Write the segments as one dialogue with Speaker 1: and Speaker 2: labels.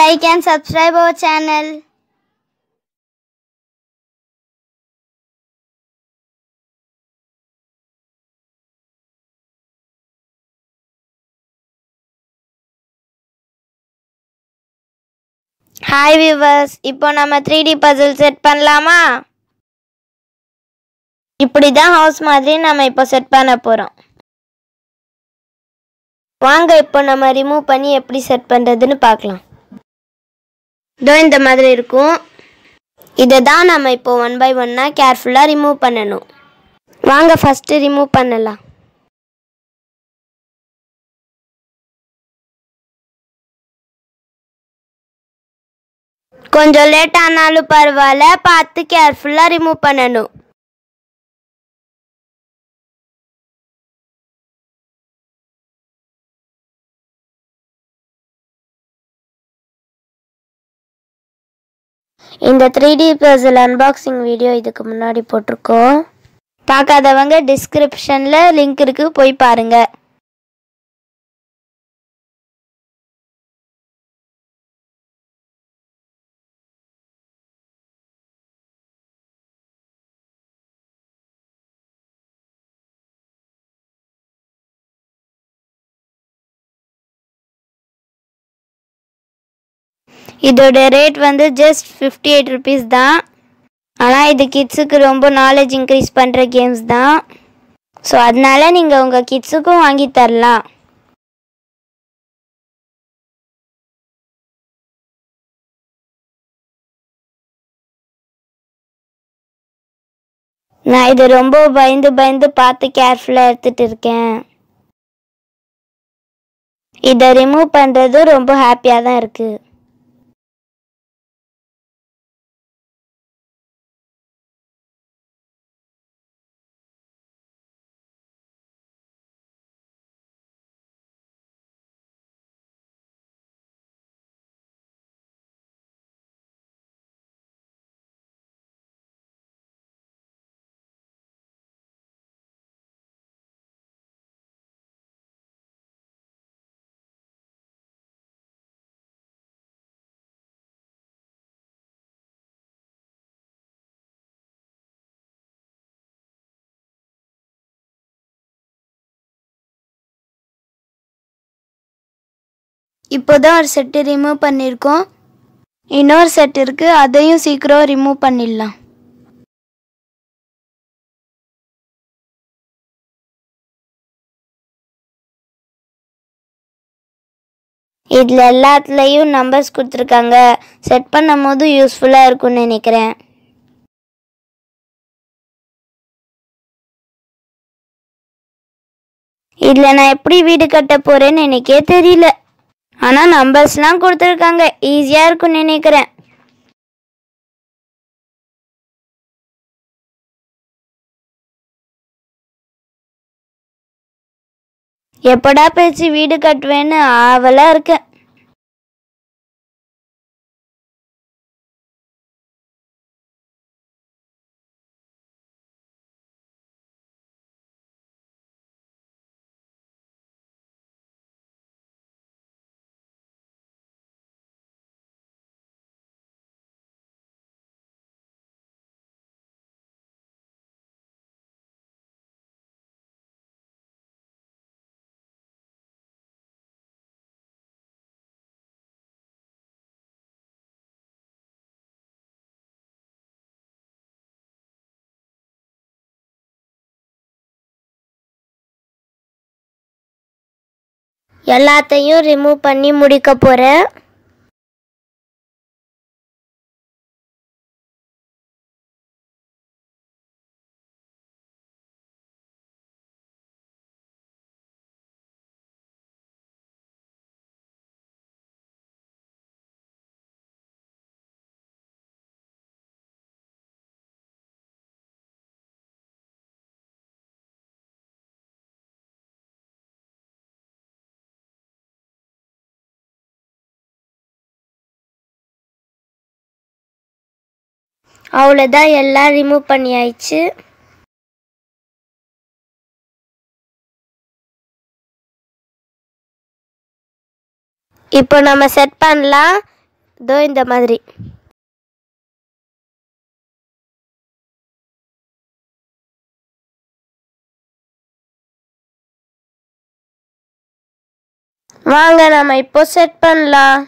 Speaker 1: like and subscribe our channel. Hi viewers இப்போ நம்ம three D Basil set பண்ணலாமா இப்படி தான் ஹவுஸ் மாதிரி நம்ம இப்போ செட் பண்ண போகிறோம் வாங்க இப்போ நம்ம ரிமூவ் பண்ணி எப்படி செட் பண்ணுறதுன்னு பார்க்கலாம் இதோ இந்த மாதிரி இருக்கும் இதை தான் நம்ம இப்போ ஒன் பை ஒன்னாக கேர்ஃபுல்லாக ரிமூவ் பண்ணணும் வாங்க ஃபஸ்ட்டு ரிமூவ் பண்ணலாம் கொஞ்சம் லேட் ஆனாலும் பரவாயில்ல பார்த்து கேர்ஃபுல்லாக ரிமூவ் பண்ணணும் இந்த three D parcel unboxing video இதுக்கு முன்னாடி போட்டிருக்கோம் பார்க்காதவங்க டிஸ்கிரிப்ஷனில் லிங்க் இருக்கு போய் பாருங்க இதோட ரேட் வந்து ஜஸ்ட் ஃபிஃப்டி எயிட் ருபீஸ் தான் ஆனால் இது கிட்ஸுக்கு ரொம்ப நாலேஜ் இன்க்ரீஸ் பண்ணுற கேம்ஸ் தான் ஸோ அதனால நீங்கள் உங்கள் கிட்ஸுக்கும் வாங்கி தரலாம் நான் இது ரொம்ப பயந்து பயந்து பார்த்து கேர்ஃபுல்லாக எடுத்துட்டு இருக்கேன் இதை ரிமூவ் பண்ணுறது ரொம்ப ஹாப்பியாக தான் இருக்குது இப்போ தான் ஒரு செட்டு ரிமூவ் பண்ணியிருக்கோம் இன்னொரு செட் இருக்குது அதையும் சீக்கிரம் ரிமூவ் பண்ணிடலாம் இதில் எல்லாத்துலேயும் நம்பர்ஸ் கொடுத்துருக்காங்க செட் பண்ணும் போது யூஸ்ஃபுல்லாக இருக்கும்னு நினைக்கிறேன் இதில் நான் எப்படி வீடு கட்ட போகிறேன்னு எனக்கே தெரியல ஆனால் நம்பர்ஸ்லாம் கொடுத்துருக்காங்க ஈஸியாக இருக்கும்னு நினைக்கிறேன் எப்படா பேச்சு வீடு கட்டுவேன்னு ஆவலாக இருக்கேன் எல்லாத்தையும் ரிமூவ் பண்ணி முடிக்க போகிறேன் அவ்வளோதான் எல்லாம் ரிமூவ் பண்ணியாயிடுச்சு இப்போ நம்ம செட் பண்ணலாம் இதோ இந்த மாதிரி வாங்க நம்ம இப்போ செட் பண்ணலாம்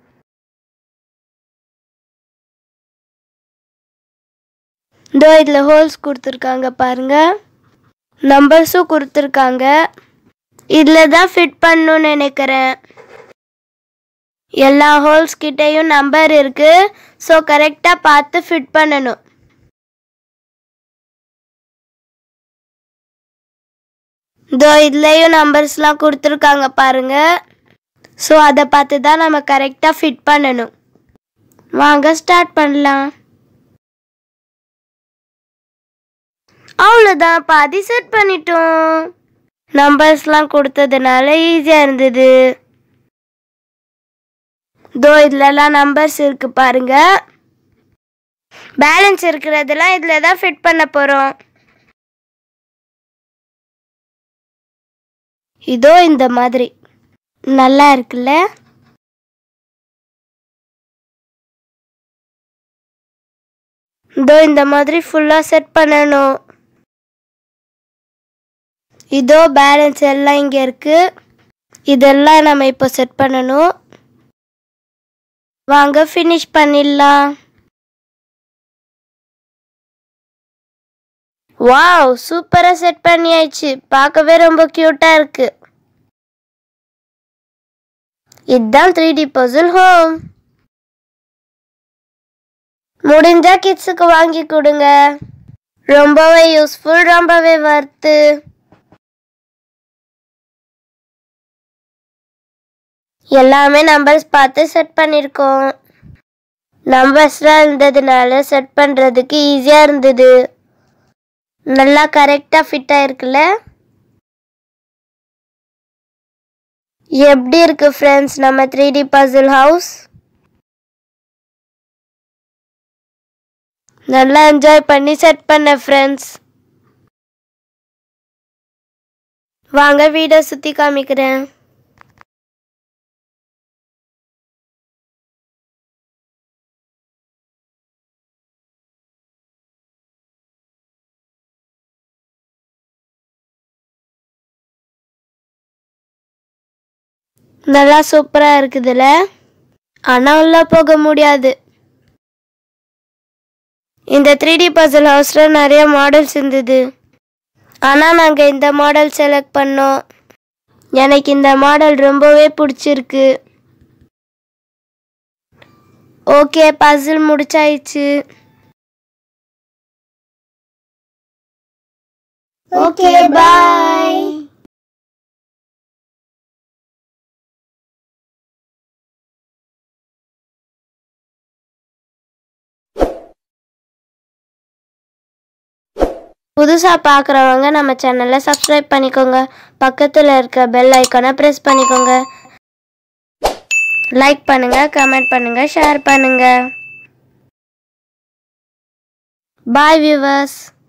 Speaker 1: இதோ இதில் ஹோல்ஸ் கொடுத்துருக்காங்க பாருங்க நம்பர்ஸும் கொடுத்துருக்காங்க இதில் தான் ஃபிட் பண்ணணும்னு நினைக்கிறேன் எல்லா ஹோல்ஸ் கிட்டேயும் நம்பர் இருக்கு ஸோ கரெக்டாக பார்த்து ஃபிட் பண்ணணும் இதோ இதுலேயும் நம்பர்ஸ்லாம் கொடுத்துருக்காங்க பாருங்க ஸோ அதை பார்த்து தான் நம்ம கரெக்டாக ஃபிட் பண்ணணும் வாங்க ஸ்டார்ட் பண்ணலாம் அவ்வளோதான் பாதி செட் பண்ணிட்டோம் நம்பர்ஸ்லாம் கொடுத்ததுனால ஈஸியாக இருந்தது தோ இதுலலாம் நம்பர்ஸ் இருக்கு பாருங்க பேலன்ஸ் இருக்கிறதெல்லாம் இதில் தான் ஃபிட் பண்ண போகிறோம் இதோ இந்த மாதிரி நல்லா இருக்குல்ல இதோ இந்த மாதிரி ஃபுல்லாக செட் பண்ணணும் இதோ பேலன்ஸ் எல்லாம் இங்கே இருக்கு இதெல்லாம் நம்ம இப்போ செட் பண்ணணும் வாங்க ஃபினிஷ் பண்ணிடலாம் வாவ் சூப்பராக செட் பண்ணியாச்சு பார்க்கவே ரொம்ப க்யூட்டாக இருக்கு இதுதான் த்ரீ டி பசில் ஹோம் முடிஞ்சா கிட்ஸுக்கு வாங்கி கொடுங்க ரொம்பவே யூஸ்ஃபுல் ரொம்பவே வர்த்து எல்லாமே நம்பர்ஸ் பார்த்து செட் பண்ணியிருக்கோம் நம்பர்ஸ்லாம் இருந்ததுனால செட் பண்ணுறதுக்கு ஈஸியாக இருந்தது நல்லா கரெக்டாக ஃபிட் ஆயிருக்குல்ல எப்படி இருக்கு ஃப்ரெண்ட்ஸ் நம்ம த்ரீ டி பசில் ஹவுஸ் நல்லா என்ஜாய் பண்ணி செட் பண்ண ஃப்ரெண்ட்ஸ் வாங்க வீடை சுற்றி காமிக்கிறேன் நல்லா சூப்பராக இருக்குதுல்ல ஆனால் உள்ள போக முடியாது இந்த த்ரீ டி பசில் ஹவுஸில் நிறைய மாடல்ஸ் இருந்தது ஆனால் நாங்கள் இந்த மாடல் செலக்ட் பண்ணோம் எனக்கு இந்த மாடல் ரொம்பவே பிடிச்சிருக்கு ஓகே பசில் முடிச்சாயிடுச்சு ஓகே பாய் புதுசாக பார்க்குறவங்க நம்ம சேனலை சப்ஸ்கிரைப் பண்ணிக்கோங்க பக்கத்தில் இருக்க பெல் ஐக்கானை ப்ரெஸ் பண்ணிக்கோங்க லைக் பண்ணுங்கள் கமெண்ட் பண்ணுங்கள் ஷேர் பண்ணுங்கள் பாய் வியூவர்ஸ்